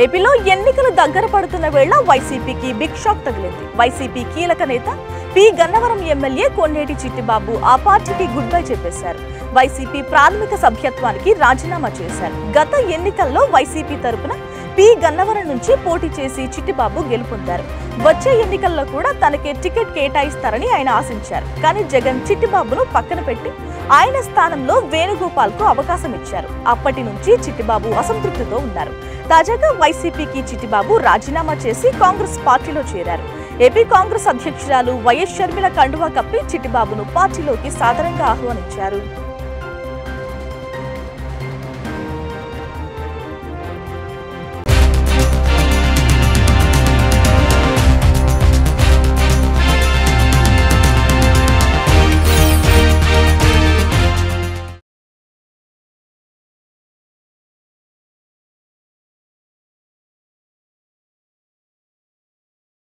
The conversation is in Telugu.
ఏపీలో ఎన్నికలు దగ్గర పడుతున్న వేళ వైసీపీకి బిగ్ షాక్ తగిలింది వైసీపీ కీలక నేత పి గన్నవరం ఎమ్మెల్యే కొండేటి చిట్టిబాబు ఆ పార్టీకి గుడ్ బై చెప్పేశారు వైసీపీ ప్రాథమిక సభ్యత్వానికి రాజీనామా చేశారు గత ఎన్నికల్లో వైసీపీ తరపున పి గన్నవరం నుంచి పోటీ చేసి చిట్టిబాబు గెలుపొందారు వచ్చే ఎన్నికల్లో కూడా తనకే టికెట్ కేటాయిస్తారని ఆయన ఆశించారు కానీ జగన్ చిట్టిబాబును పక్కన పెట్టి ఆయన స్థానంలో వేణుగోపాల్ కు అవకాశం ఇచ్చారు అప్పటి నుంచి చిట్టిబాబు అసంతృప్తితో ఉన్నారు తాజాగా వైసీపీకి చిట్టిబాబు రాజీనామా చేసి కాంగ్రెస్ పార్టీలో చేరారు ఏపీ కాంగ్రెస్ అధ్యక్షురాలు వైఎస్ షర్మిల కండువా కప్పి చిట్టిబాబును పార్టీలోకి సాదరంగా ఆహ్వానించారు